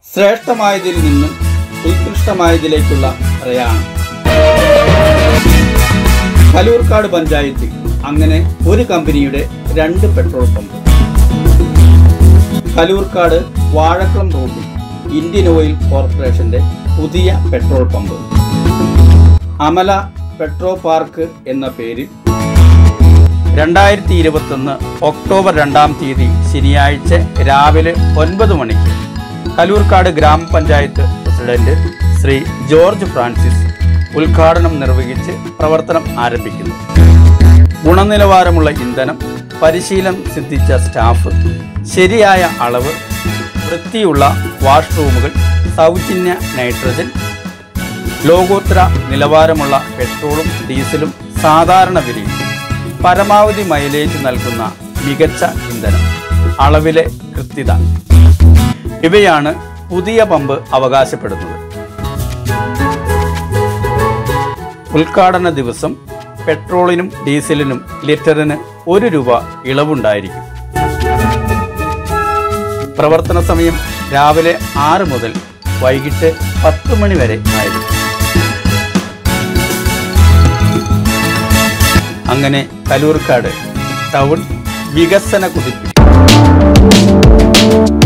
ശ്രേഷ്ഠമായതിൽ നിന്നും ഉത്കൃഷ്ടമായതിലേക്കുള്ള പ്രയാണം കലൂർക്കാട് പഞ്ചായത്ത് അങ്ങനെ ഒരു കമ്പനിയുടെ രണ്ട് പെട്രോൾ പമ്പ് കലൂർക്കാട് വാഴക്കുളം റോഡിൽ ഇന്ത്യൻ ഓയിൽ കോർപ്പറേഷന്റെ പുതിയ petrol pump Amala petro park എന്ന പേരിൽ രണ്ടായിരത്തി ഇരുപത്തൊന്ന് ഒക്ടോബർ രണ്ടാം തീയതി ശനിയാഴ്ച രാവിലെ ഒൻപത് മണിക്ക് കലൂർക്കാട് ഗ്രാമപഞ്ചായത്ത് പ്രസിഡന്റ് ശ്രീ ജോർജ് ഫ്രാൻസിസ് ഉദ്ഘാടനം നിർവഹിച്ച് പ്രവർത്തനം ആരംഭിക്കുന്നു ഗുണനിലവാരമുള്ള ഇന്ധനം പരിശീലനം സിദ്ധിച്ച സ്റ്റാഫ് ശരിയായ അളവ് വൃത്തിയുള്ള വാഷ്റൂമുകൾ സൗജന്യ നൈട്രജൻ ലോകോത്തര നിലവാരമുള്ള പെട്രോളും ഡീസലും സാധാരണ വിലയിൽ പരമാവധി മൈലേജ് നൽകുന്ന മികച്ച ഇന്ധനം അളവിലെ കൃത്യത ഇവയാണ് പുതിയ പമ്പ് അവകാശപ്പെടുന്നത് ഉദ്ഘാടന ദിവസം പെട്രോളിനും ഡീസലിനും ലിറ്ററിന് ഒരു രൂപ ഇളവുണ്ടായിരിക്കും പ്രവർത്തന സമയം രാവിലെ ആറ് മുതൽ വൈകിട്ട് പത്ത് മണി വരെ ആയിരിക്കും അങ്ങനെ കലൂർക്കാട് ടൗൺ വികസന കുതിപ്പിൽ